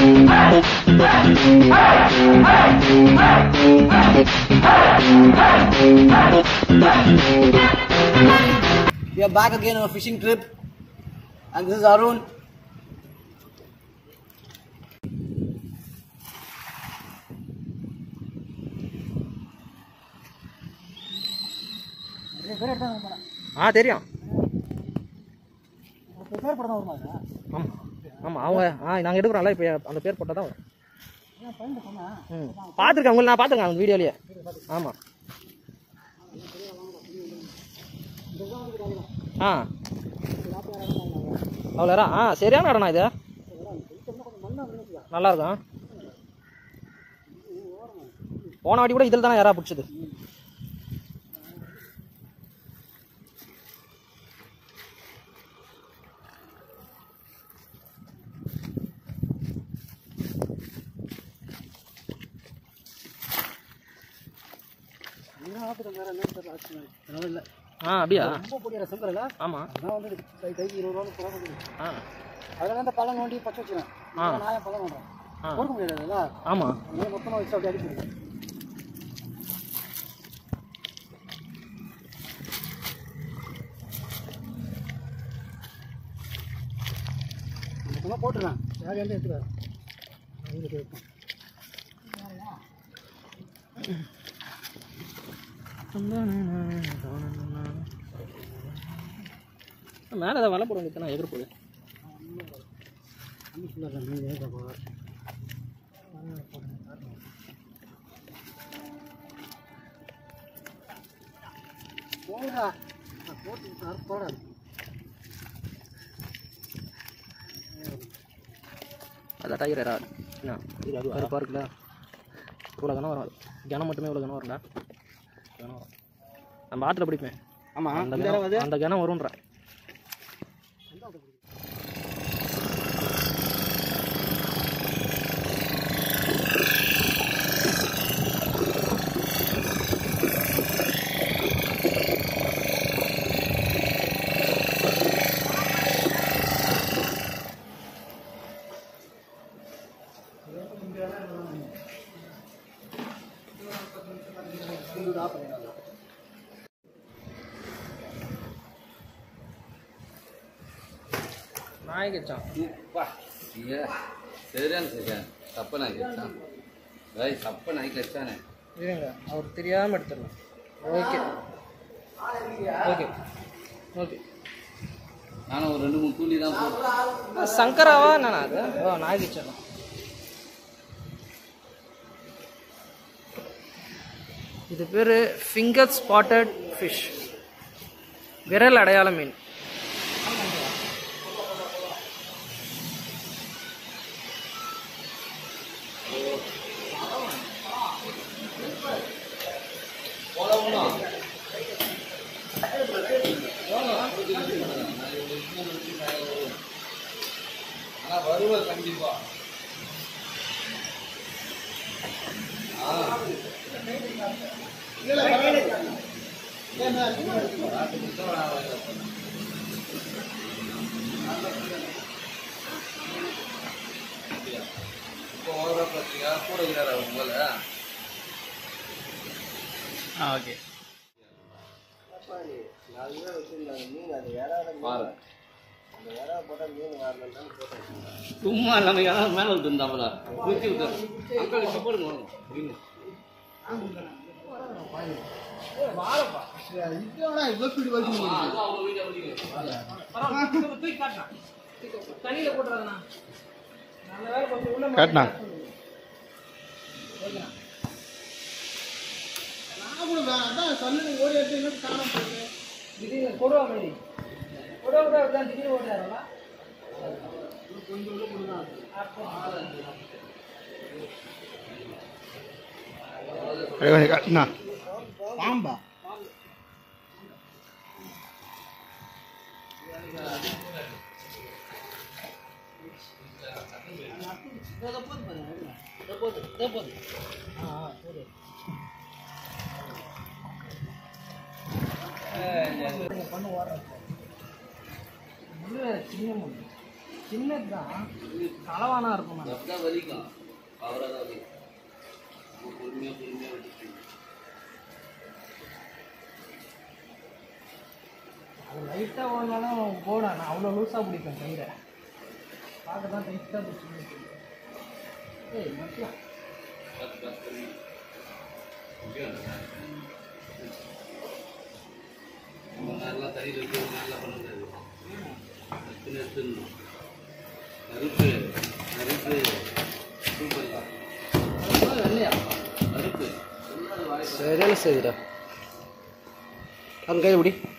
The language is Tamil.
We are back again on a fishing trip, and this is Arun. ஆ தெரியும் பேர் படம் வருமா ஆமாம் ஆமாம் அவங்க ஆ நாங்கள் எடுக்கிறோம்ல இப்போ அந்த பேர் போட்டால் தான் வரும் ம் பார்த்துருக்கேன் உங்களை நான் பார்த்துருக்கேன் அந்த வீடியோலேயே ஆமாம் ஆ அவ்வளோரா ஆ சரியான இடம்ண்ணா இது நல்லா இருக்கும் போன வாட்டி கூட இதில் தானே யாரா பிடிச்சது இல்லை ஆ அப்படியா ரொம்ப பொடியா சங்கரல ஆமாம் நான் வந்து கை கைக்கு இருபது ரூபா புறா கொடுக்குது ஆ அதில் வந்து பழம் நோண்டி பச்சை வச்சுருவேன் ஆ. நான் ஏன் பழம் நோண்டுறேன் ஆ கொடுக்க முடியாதுல்ல ஆமாம் நீ மொத்தமாக வச்சு அப்படியே அடிச்சிருக்கேன் மொத்தமாக போட்டுருவேன் யார் வந்து எடுத்துக்காரு அவங்க கேட்போம் மேலே ஏதாவது வலை போடுங்க இத்தனை எதிர் போகுது தண்ணி ஃபுல்லாக மீன் ஏகப்பா போடா நான் போட்டு சார் போடா அதான் டைகர் எறா என்ன இது அது கருப்பாக இருக்குல்ல இவ்வளோ கனம் வரும் அது கனம் மட்டுமே இவ்வளோ கனம் வரும்ல கனம் வரும் நம்ம ஆற்றுல பிடிப்பேன் ஆமாம் அந்த கனம் அந்த கனம் வரும்ன்றேன் நாய்க்கு வச்சான் ವಾ ಈಗ சரியான சரியான தப்பு நாய்க்கு வச்சான் ரை தப்பு நாய்க்கு வச்சானே இருங்க அவர் தெரியாமல் எடுத்துடலாம் ஓகே ஓகே ஓகே நானும் ஒரு ரெண்டு மூணு தூளி தான் போட்டேன் சங்கராவா என்னண்ணா அது ஓ நாய்க்கு வச்சிடலாம் இது பேர் ஃபிங்கர் ஸ்பாட்டட் ஃபிஷ் விரல் அடையாள மீன் ஆனால் வருவார் கண்டிப்பா இப்போ ஓவரா பார்த்தீங்க கூட இருக்கிறாரா உங்களை ஓகே பாரு சும்மா நம்ம யாராவது மேலே விட்டு இருந்தாங்களா குச்சி விட்டு அங்கிள் இப்போ போடுங்க வாங்க. இருங்க. காட்டினா இது கொடுவா மாதிரி கொடுவா கூட தான் திடீர்னு ஓடுறாருங்களா காட்டினா பாம்பா பண்ணு ஓடுறது முள்ளு சின்ன முள்ளு சின்னது தான் களவானா இருக்கும் அப்படிதான் வலிக்கும் அவராக தான் வலிக்கும் பொறுமையாக பொறுமையாக விட்டுட்டு அது லைட்டாக ஓடனாலும் போடா நான் அவ்வளோ லூஸாக பிடிப்பேன் கயிறை பார்க்க தான் டைட்டாக பிடிச்சி ஏய் மத்தியம் பார்த்து பார்த்து பொறுமையா. முக்கியம். நம்ம நல்லா தண்ணியில் வச்சு ஒரு நல்லா பண்ண முடியாது எடுத்துன்னு எடுத்துடணும் நெருப்பு நெருப்பு சூப்பர் தான் இல்லையா நெருப்பு எல்லாம் வாய் சரியான சரிடா அந்த கையில் பிடி